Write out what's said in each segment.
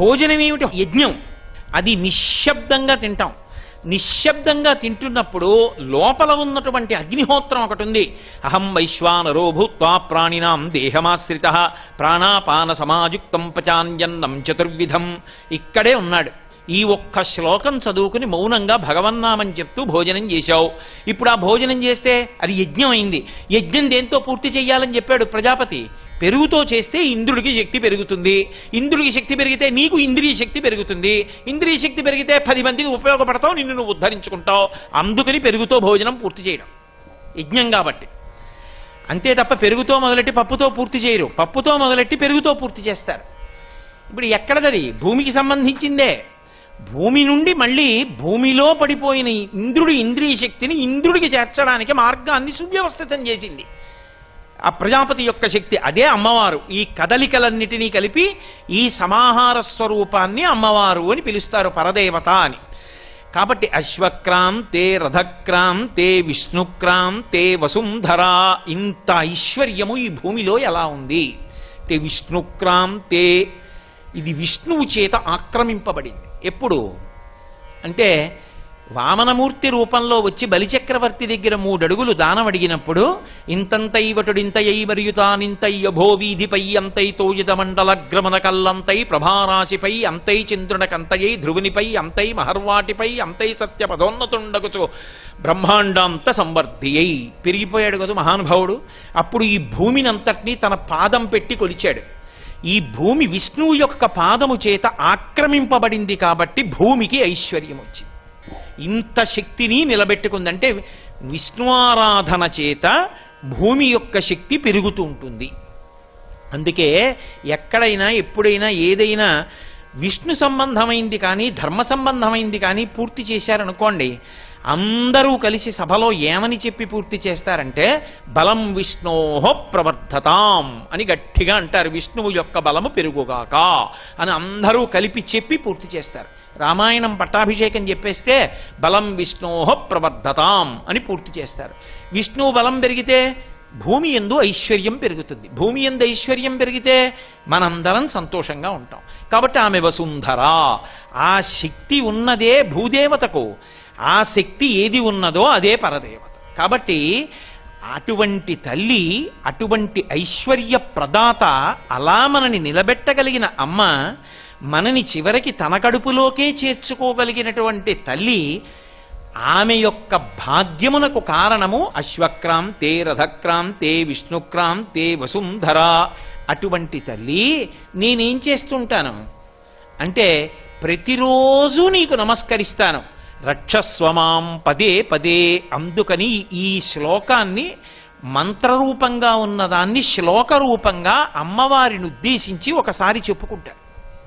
భోజనం ఏమిటి యజ్ఞం అది నిశ్శబ్దంగా తింటాం నిశ్శబ్దంగా తింటున్నప్పుడు లోపల ఉన్నటువంటి అగ్నిహోత్రం ఒకటి ఉంది అహం వైశ్వానరో భూత్వా ప్రాణినాం దేహమాశ్రిత ప్రాణాపాన సమాయుక్తం పచాన్యన్నం చతుర్విధం ఇక్కడే ఉన్నాడు ఈ ఒక్క శ్లోకం చదువుకుని మౌనంగా భగవన్నామని చెప్తూ భోజనం చేశావు ఇప్పుడు ఆ భోజనం చేస్తే అది యజ్ఞం అయింది యజ్ఞం దేంతో పూర్తి చేయాలని చెప్పాడు ప్రజాపతి పెరుగుతో చేస్తే ఇంద్రుడికి శక్తి పెరుగుతుంది ఇంద్రుడికి శక్తి పెరిగితే నీకు ఇంద్రియ శక్తి పెరుగుతుంది ఇంద్రియ శక్తి పెరిగితే పది మందికి ఉపయోగపడతావు నిన్ను నువ్వు ఉద్ధరించుకుంటావు అందుకని పెరుగుతో భోజనం పూర్తి చేయడం యజ్ఞం కాబట్టి అంతే తప్ప పెరుగుతో మొదలెట్టి పప్పుతో పూర్తి చేయరు పప్పుతో మొదలెట్టి పెరుగుతో పూర్తి చేస్తారు ఇప్పుడు ఎక్కడదది భూమికి సంబంధించిందే భూమి నుండి మళ్ళీ భూమిలో పడిపోయిన ఇంద్రుడి ఇంద్రియ శక్తిని ఇంద్రుడికి చేర్చడానికి మార్గాన్ని సువ్యవస్థితం చేసింది ఆ ప్రజాపతి యొక్క శక్తి అదే అమ్మవారు ఈ కదలికలన్నిటినీ కలిపి ఈ సమాహార స్వరూపాన్ని అమ్మవారు అని పిలుస్తారు పరదేవత అని కాబట్టి అశ్వక్రాం తే రథక్రాం తే విష్ణుక్రాం తే వసుంధర ఇంత ఐశ్వర్యము ఈ భూమిలో ఎలా ఉంది తే విష్ణుక్రాం తే ఇది విష్ణువు చేత ఆక్రమింపబడింది ఎప్పుడు అంటే వామనమూర్తి రూపంలో వచ్చి బలిచక్రవర్తి దగ్గర మూడడుగులు దానం అడిగినప్పుడు ఇంతంతై వటుడింతయై మరియుతానింతయ్య భోవీధిపై అంతై తోయుధ మండలగ్రమణ కల్లంతై ప్రభారాశిపై అంతై చంద్రునకంతయై ధ్రువునిపై అంతై మహర్వాటిపై అంతై సత్యపదోన్నతుండగుచు బ్రహ్మాండాంత సంవర్ధి అయి పెరిగిపోయాడు కదా మహానుభావుడు అప్పుడు ఈ భూమిని అంతటినీ తన పాదం పెట్టి కొలిచాడు ఈ భూమి విష్ణువు యొక్క పాదము చేత ఆక్రమింపబడింది కాబట్టి భూమికి ఐశ్వర్యం వచ్చింది ఇంత శక్తిని నిలబెట్టుకుందంటే విష్ణువారాధన చేత భూమి యొక్క శక్తి పెరుగుతూ ఉంటుంది అందుకే ఎక్కడైనా ఎప్పుడైనా ఏదైనా విష్ణు సంబంధమైంది కానీ ధర్మ సంబంధమైంది కానీ పూర్తి చేశారనుకోండి అందరూ కలిసి సభలో ఏమని చెప్పి పూర్తి చేస్తారంటే బలం విష్ణోహ ప్రవర్ధతాం అని గట్టిగా అంటారు విష్ణువు యొక్క బలము పెరుగుగాక అని అందరూ కలిపి చెప్పి పూర్తి చేస్తారు రామాయణం పట్టాభిషేకం చెప్పేస్తే బలం విష్ణోహ ప్రవర్ధతాం అని పూర్తి చేస్తారు విష్ణువు బలం పెరిగితే భూమి ఎందు ఐశ్వర్యం పెరుగుతుంది భూమి ఎందు ఐశ్వర్యం పెరిగితే మనందరం సంతోషంగా ఉంటాం కాబట్టి ఆమె వసుంధర ఆ శక్తి ఉన్నదే భూదేవతకు ఆ శక్తి ఏది ఉన్నదో అదే పరదేవత కాబట్టి అటువంటి తల్లి అటువంటి ఐశ్వర్య ప్రదాత అలా మనని నిలబెట్టగలిగిన అమ్మ మనని చివరికి తన కడుపులోకే చేర్చుకోగలిగినటువంటి తల్లి ఆమె యొక్క భాగ్యమునకు కారణము అశ్వక్రాం తే రథక్రాం తే విష్ణుక్రాం తే వసుంధర అటువంటి తల్లి నేనేం చేస్తుంటాను అంటే ప్రతిరోజు నీకు నమస్కరిస్తాను రక్షస్వమాం పదే పదే అందుకని ఈ శ్లోకాన్ని మంత్రరూపంగా ఉన్నదాన్ని శ్లోక రూపంగా అమ్మవారిని ఉద్దేశించి ఒకసారి చెప్పుకుంటాడు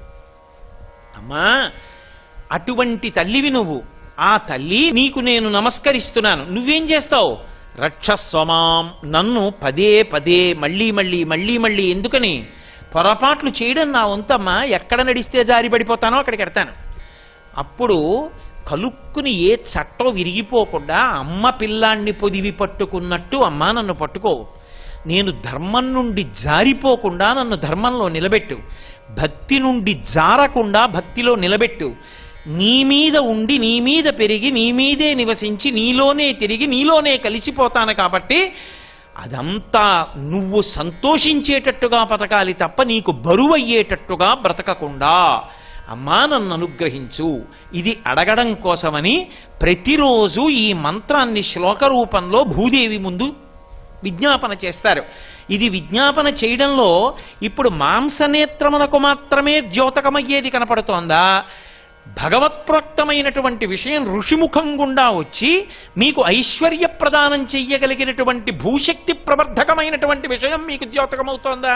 అమ్మా అటువంటి తల్లివి నువ్వు ఆ తల్లి నీకు నేను నమస్కరిస్తున్నాను నువ్వేం చేస్తావు రక్షస్వమాం నన్ను పదే పదే మళ్ళీ మళ్ళీ మళ్ళీ మళ్ళీ ఎందుకని పొరపాట్లు చేయడం నా వంతమ్మా ఎక్కడ నడిస్తే జారి పడిపోతానో అక్కడికి ఎడతాను అప్పుడు కలుక్కుని ఏ చట్టం విరిగిపోకుండా అమ్మ పిల్లాన్ని పొదివి పట్టుకున్నట్టు అమ్మా నన్ను పట్టుకో నేను ధర్మం నుండి జారిపోకుండా నన్ను ధర్మంలో నిలబెట్టు భక్తి నుండి జారకుండా భక్తిలో నిలబెట్టు నీ మీద ఉండి నీ మీద పెరిగి నీ మీదే నివసించి నీలోనే తిరిగి నీలోనే కలిసిపోతాను కాబట్టి అదంతా నువ్వు సంతోషించేటట్టుగా బతకాలి తప్ప నీకు బరువయ్యేటట్టుగా బ్రతకకుండా అమ్మా నన్ను అనుగ్రహించు ఇది అడగడం కోసమని ప్రతిరోజు ఈ మంత్రాన్ని శ్లోక రూపంలో భూదేవి ముందు విజ్ఞాపన చేస్తారు ఇది విజ్ఞాపన చేయడంలో ఇప్పుడు మాంసనేత్రమునకు మాత్రమే ద్యోతకమయ్యేది కనపడుతోందా భగవత్ప్రోక్తమైనటువంటి విషయం ఋషిముఖం గుండా వచ్చి మీకు ఐశ్వర్య ప్రదానం చెయ్యగలిగినటువంటి భూశక్తి ప్రవర్ధకమైనటువంటి విషయం మీకు ద్యోతకమవుతోందా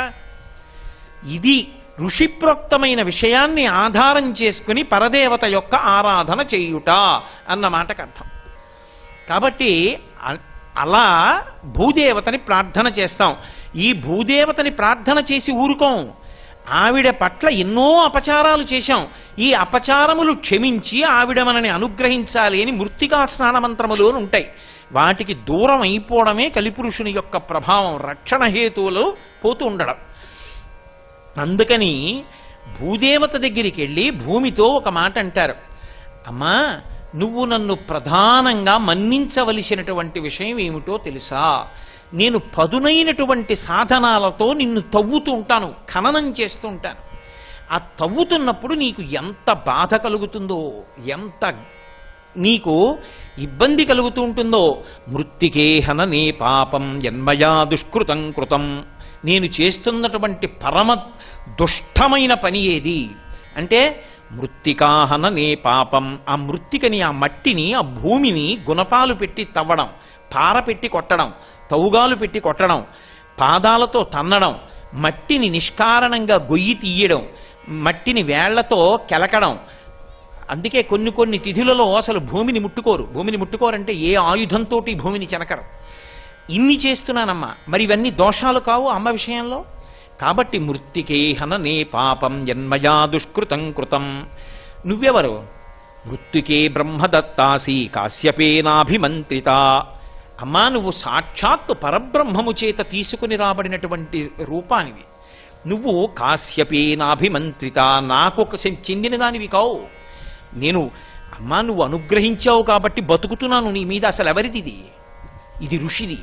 ఇది ఋషిప్రోక్తమైన విషయాన్ని ఆధారం చేసుకుని పరదేవత యొక్క ఆరాధన చేయుట అన్న మాటకు అర్థం కాబట్టి అ- అలా భూదేవతని ప్రార్థన చేస్తాం ఈ భూదేవతని ప్రార్థన చేసి ఊరుకోం ఆవిడ పట్ల ఎన్నో అపచారాలు చేశాం ఈ అపచారములు క్షమించి ఆవిడ మనని అనుగ్రహించాలి అని మృత్తికా స్నాన మంత్రములు అని ఉంటాయి వాటికి దూరం అయిపోవడమే కలిపురుషుని యొక్క ప్రభావం రక్షణ హేతువులు పోతూ ఉండడం అందుకని భూదేవత దగ్గరికి వెళ్ళి భూమితో ఒక మాట అంటారు అమ్మా నువ్వు నన్ను ప్రధానంగా మన్నించవలసినటువంటి విషయం ఏమిటో తెలుసా నేను పదునైనటువంటి సాధనాలతో నిన్ను తవ్వుతూ ఉంటాను ఖననం చేస్తూ ఉంటాను ఆ తవ్వుతున్నప్పుడు నీకు ఎంత బాధ కలుగుతుందో ఎంత నీకు ఇబ్బంది కలుగుతూ ఉంటుందో మృత్తికే హననే పాపం ఎన్మయా దుష్కృతం కృతం నేను చేస్తున్నటువంటి పరమ దుష్టమైన పని ఏది అంటే మృత్తికాహననే పాపం ఆ మృత్తికని ఆ మట్టిని ఆ భూమిని గుణపాలు పెట్టి తవ్వడం పార పెట్టి కొట్టడం తౌగాలు పెట్టి కొట్టడం పాదాలతో తన్నడం మట్టిని నిష్కారణంగా గొయ్యి తీయడం మట్టిని వేళ్లతో కెలకడం అందుకే కొన్ని కొన్ని తిథులలో అసలు భూమిని ముట్టుకోరు భూమిని ముట్టుకోరంటే ఏ ఆయుధంతో భూమిని చెనకరు ఇన్ని చేస్తున్నానమ్మా మరి ఇవన్నీ దోషాలు కావు అమ్మ విషయంలో కాబట్టి మృత్తికే హననే పాపం జన్మయా దుష్కృతం కృతం నువ్వెవరు మృత్తికే బ్రహ్మదత్తాసి కాశ్యపేనాభిమంత్రిత అమ్మా నువ్వు సాక్షాత్తు పరబ్రహ్మము చేత తీసుకుని రాబడినటువంటి రూపానివి నువ్వు కాశ్యపేనాభిమంత్రిత నాకు ఒక చె- చెందిన దానివి కావు నేను అమ్మా నువ్వు అనుగ్రహించావు కాబట్టి బతుకుతున్నాను నీ మీద అసలు ఎవరిది ఇది ఇది ఋషిది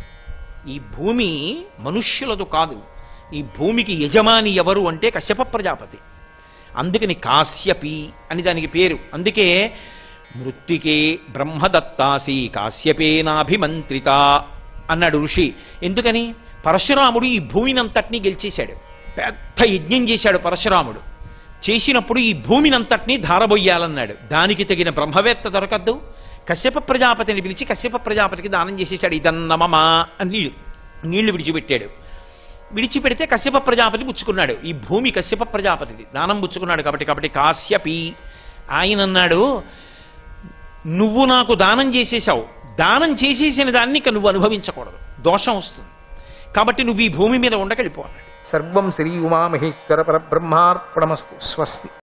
ఈ భూమి మనుష్యులదు కాదు ఈ భూమికి యజమాని ఎవరు అంటే కశ్యప ప్రజాపతి అందుకని కాశ్యపి అని దానికి పేరు అందుకే మృత్తికే బ్రహ్మదత్తాసి కాశ్యపేనాభిమంత్రిత అన్నాడు ఋషి ఎందుకని పరశురాముడు ఈ భూమినంతటినీ గెలిచేశాడు పెద్ద యజ్ఞం చేశాడు పరశురాముడు చేసినప్పుడు ఈ భూమినంతటినీ ధారబొయ్యాలన్నాడు దానికి తగిన బ్రహ్మవేత్త దొరకద్దు కశ్యప ప్రజాపతిని పిలిచి కశ్యప ప్రజాపతికి దానం చేసేశాడు ఇదన్నమమా అని నీళ్లు నీళ్లు విడిచిపెట్టాడు విడిచిపెడితే కశ్యప ప్రజాపతి పుచ్చుకున్నాడు ఈ భూమి కశ్యప ప్రజాపతిది దానం పుచ్చుకున్నాడు కాబట్టి కాబట్టి కాశ్యపి ఆయన అన్నాడు నువ్వు నాకు దానం చేసేసావు దానం చేసేసిన దాన్ని ఇక నువ్వు అనుభవించకూడదు దోషం వస్తుంది కాబట్టి నువ్వు ఈ భూమి మీద ఉండకెళ్ళిపో అన్నాడు సర్వం శ్రీ ఉమామహేశ్వర పరబ్రహ్మార్పణమస్తు స్వస్తి